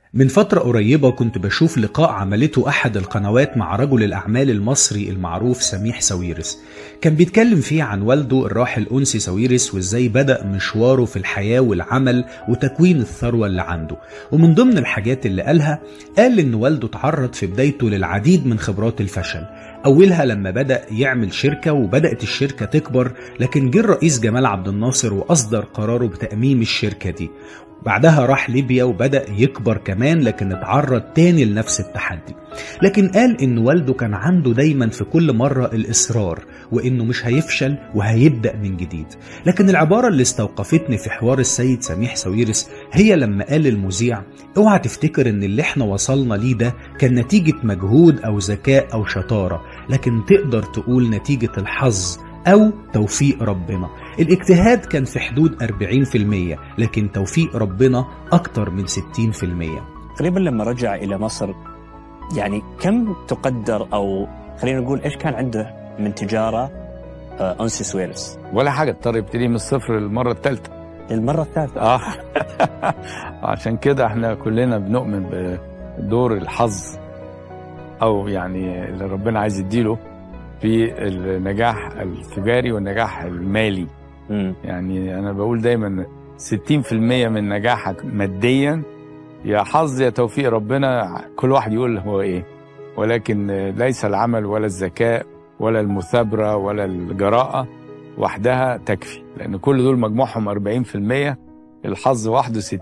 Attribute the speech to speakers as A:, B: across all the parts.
A: من فترة قريبة كنت بشوف لقاء عملته أحد القنوات مع رجل الأعمال المصري المعروف سميح ساويرس كان بيتكلم فيه عن والده الراحل أنسي ساويرس وإزاي بدأ مشواره في الحياة والعمل وتكوين الثروة اللي عنده ومن ضمن الحاجات اللي قالها قال إن والده تعرض في بدايته للعديد من خبرات الفشل أولها لما بدأ يعمل شركة وبدأت الشركة تكبر لكن جه الرئيس جمال عبد الناصر وأصدر قراره بتأميم الشركة دي بعدها راح ليبيا وبدأ يكبر كمان لكن اتعرض تاني لنفس التحدي لكن قال ان والده كان عنده دايما في كل مرة الإصرار وانه مش هيفشل وهيبدأ من جديد لكن العبارة اللي استوقفتني في حوار السيد سميح ساويرس هي لما قال للمذيع اوعى تفتكر ان اللي احنا وصلنا ليه ده كان نتيجة مجهود او ذكاء او شطارة لكن تقدر تقول نتيجة الحظ أو توفيق ربنا الاجتهاد كان في حدود 40% لكن توفيق ربنا أكتر من 60%
B: تقريبا لما رجع إلى مصر يعني كم تقدر أو خلينا نقول إيش كان عنده من تجارة آه، أنسي سويرس
C: ولا حاجة اضطر يبتدي من الصفر المرة الثالثة
B: المرة الثالثة
C: اه عشان كده احنا كلنا بنؤمن بدور الحظ او يعني اللي ربنا عايز يديله في النجاح التجاري والنجاح المالي
B: مم.
C: يعني انا بقول دايما 60% من نجاحك ماديا يا حظ يا توفيق ربنا كل واحد يقول هو ايه ولكن ليس العمل ولا الذكاء ولا المثابرة ولا الجراءة وحدها تكفي لأن كل دول مجموعهم 40% الحظ وحده 60%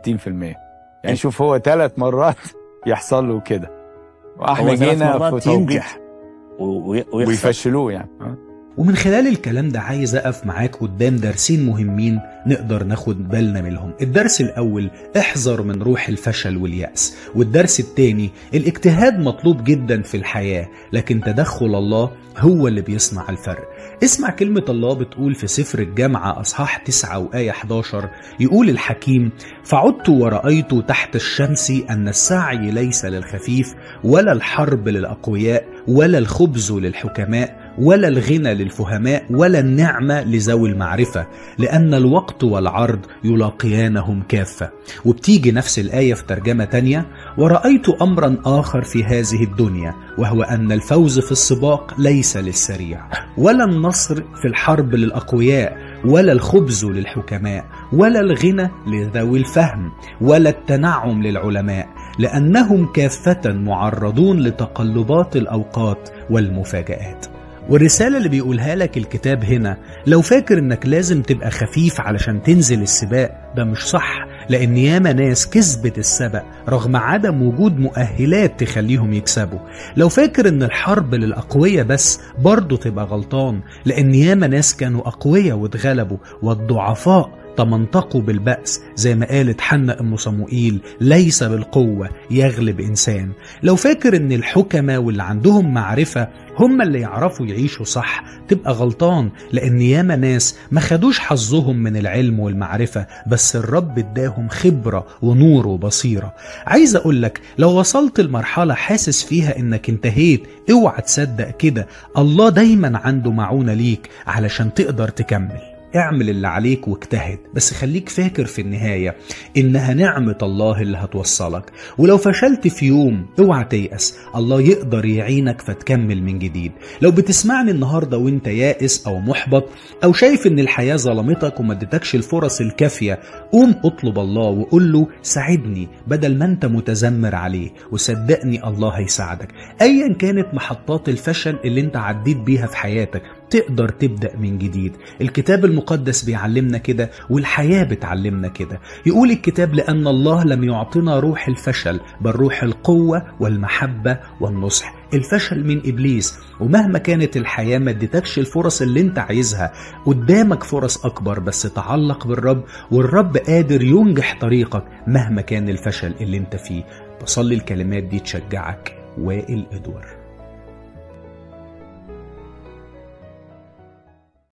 C: يعني شوف هو ثلاث مرات يحصل له كده واحنا
B: هو ثلاث
C: جينا
B: مرات
C: في توقيع
B: ينجح و- و- ويخسر
C: ويفشلوه يعني آه.
A: ومن خلال الكلام ده عايز أقف معاك قدام درسين مهمين نقدر ناخد بالنا منهم الدرس الأول احذر من روح الفشل واليأس والدرس الثاني الاجتهاد مطلوب جدا في الحياة لكن تدخل الله هو اللي بيصنع الفرق اسمع كلمة الله بتقول في سفر الجامعة أصحاح 9 وآية 11 يقول الحكيم فعدت ورأيت تحت الشمس أن السعي ليس للخفيف ولا الحرب للأقوياء ولا الخبز للحكماء ولا الغنى للفهماء ولا النعمة لذوي المعرفة لأن الوقت والعرض يلاقيانهم كافة وبتيجي نفس الآية في ترجمة تانية ورأيت أمرا آخر في هذه الدنيا وهو أن الفوز في السباق ليس للسريع ولا النصر في الحرب للأقوياء ولا الخبز للحكماء ولا الغنى لذوي الفهم ولا التنعم للعلماء لأنهم كافة معرضون لتقلبات الأوقات والمفاجآت والرسالة اللي بيقولها لك الكتاب هنا لو فاكر انك لازم تبقى خفيف علشان تنزل السباق ده مش صح لان ياما ناس كسبت السبق رغم عدم وجود مؤهلات تخليهم يكسبوا لو فاكر ان الحرب للاقوياء بس برضه تبقى غلطان لان ياما ناس كانوا اقوياء واتغلبوا والضعفاء تمنطقوا بالبأس زي ما قالت حنة أم صموئيل ليس بالقوة يغلب إنسان لو فاكر إن الحكمة واللي عندهم معرفة هم اللي يعرفوا يعيشوا صح تبقى غلطان لأن ياما ناس ما خدوش حظهم من العلم والمعرفة بس الرب اداهم خبرة ونور وبصيرة عايز أقولك لو وصلت لمرحلة حاسس فيها إنك انتهيت اوعى تصدق كده الله دايما عنده معونة ليك علشان تقدر تكمل اعمل اللي عليك واجتهد بس خليك فاكر في النهاية إنها نعمة الله اللي هتوصلك ولو فشلت في يوم اوعى تيأس الله يقدر يعينك فتكمل من جديد لو بتسمعني النهاردة وانت يائس أو محبط أو شايف إن الحياة ظلمتك وما ادتكش الفرص الكافية قوم اطلب الله وقول له ساعدني بدل ما انت متذمر عليه وصدقني الله هيساعدك ايا كانت محطات الفشل اللي انت عديت بيها في حياتك تقدر تبدأ من جديد الكتاب المقدس بيعلمنا كده والحياة بتعلمنا كده يقول الكتاب لأن الله لم يعطنا روح الفشل بل روح القوة والمحبة والنصح الفشل من إبليس ومهما كانت الحياة ما ادتكش الفرص اللي انت عايزها قدامك فرص أكبر بس تعلق بالرب والرب قادر ينجح طريقك مهما كان الفشل اللي انت فيه بصلي الكلمات دي تشجعك وائل إدوار